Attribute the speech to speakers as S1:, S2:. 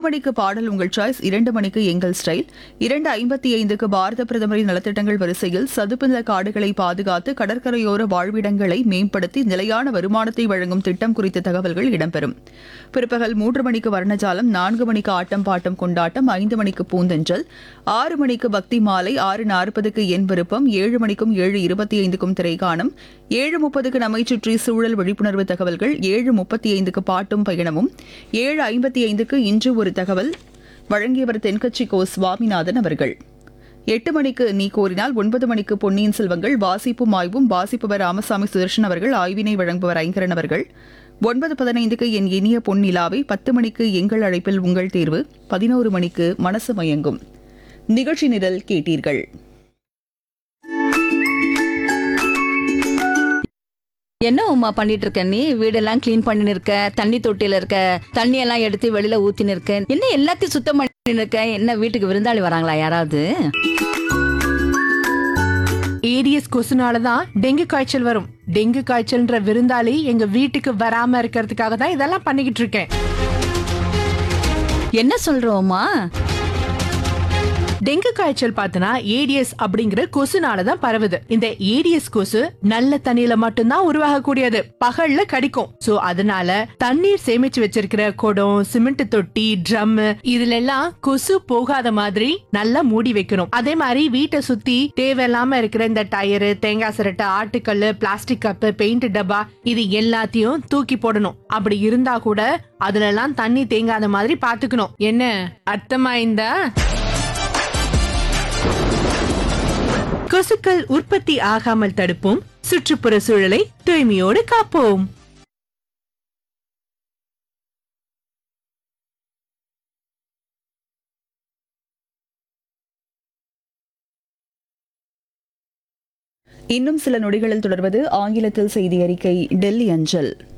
S1: மணிக்கு பாடல் உங்கள் சாய்ஸ் இரண்டு மணிக்கு எங்கள் ஸ்டைல் இரண்டு ஐம்பத்தி ஐந்துக்கு பாரத பிரதமரின் நலத்திட்டங்கள் வரிசையில் சதுப்புநில காடுகளை பாதுகாத்து கடற்கரையோர வாழ்விடங்களை மேம்படுத்தி நிலையான வருமானத்தை வழங்கும் திட்டம் குறித்த தகவல்கள் இடம்பெறும் பிற்பகல் மூன்று மணிக்கு வர்ணஜாலம் நான்கு மணிக்கு ஆட்டம் பாட்டம் கொண்டாட்டம் ஐந்து மணிக்கு பூந்தென்றல் ஆறு மணிக்கு பக்தி மாலை ஆறு நாற்பதுக்கு என் விருப்பம் ஏழு மணிக்கும் ஏழு இருபத்தி ஐந்துக்கும் திரைகாணம் ஏழு முப்பதுக்கு நம்மை சுற்றி சூழல் விழிப்புணர்வு தகவல்கள் ஏழு முப்பத்தி ஐந்துக்கு பாட்டும் பயணமும் ஏழு ஐம்பத்தி ஐந்துக்கு இன்று ஒரு தகவல் வழங்கியவர் தென்கட்சி கோ சுவாமிநாதன் அவர்கள் எட்டு மணிக்கு நீ கோரினால் ஒன்பது மணிக்கு பொன்னியின் செல்வங்கள் வாசிப்பும் ஆய்வும் வாசிப்பவர் ராமசாமி சுதர்ஷன் அவர்கள் ஆய்வினை வழங்குபவர் ஐங்கரன் அவர்கள் ஒன்பது பதினைந்துக்கு என் இனிய பொன்னிலாவை பத்து மணிக்கு எங்கள் அழைப்பில் உங்கள் தேர்வு பதினோரு மணிக்கு மனசு மயங்கும் நிகழ்ச்சி நிரல் கேட்டீர்கள்
S2: என்ன உமா பண்ணிட்டு இருக்க நீ வீடெல்லாம் க்ளீன் பண்ணின்னு இருக்க தண்ணி தொட்டியில இருக்க தண்ணி எல்லாம் எடுத்து வெளியில ஊத்தின்னு இருக்க என்ன எல்லாத்தையும் சுத்தம் பண்ணின்னு இருக்க என்ன வீட்டுக்கு விருந்தாளி வராங்களா யாராவது
S3: ஏடிஎஸ் கொசுனால தான் டெங்கு காய்ச்சல் வரும் டெங்கு காய்ச்சல்ன்ற விருந்தாளி எங்க வீட்டுக்கு வராம இருக்கிறதுக்காக தான் இதெல்லாம் பண்ணிக்கிட்டு இருக்கேன்
S2: என்ன சொல்றோமா
S3: டெங்கு காய்ச்சல் பார்த்தனா ஏடிஎஸ் அப்படிங்கிற கொசுனால தான் பரவுது இந்த ஏடிஎஸ் கொசு நல்ல தண்ணியில மட்டும்தான் உருவாகக்கூடியது பகல்ல கடிக்கும் சோ அதனால தண்ணீர் சேமிச்சு வச்சிருக்கிற குடம் சிமெண்ட் தொட்டி ட்ரம் இதுல எல்லாம் கொசு போகாத மாதிரி நல்லா மூடி வைக்கணும் அதே மாதிரி வீட்டை சுத்தி தேவையில்லாம இருக்கிற இந்த டயரு தேங்காய் சிரட்டை ஆட்டுக்கல்லு பிளாஸ்டிக் கப்பு பெயிண்ட் டப்பா இது எல்லாத்தையும் தூக்கி போடணும் அப்படி இருந்தா கூட அதுல எல்லாம் தண்ணி தேங்காத மாதிரி பாத்துக்கணும் என்ன அர்த்தமாயிருந்தா கொசுக்கள் உற்பத்தி ஆகாமல் தடுப்போம் சுற்றுப்புற சூழலை தூய்மையோடு காப்போம்
S1: இன்னும் சில நொடிகளில் தொடர்வது ஆங்கிலத்தில் செய்தி அறிக்கை டெல்லி அஞ்சல்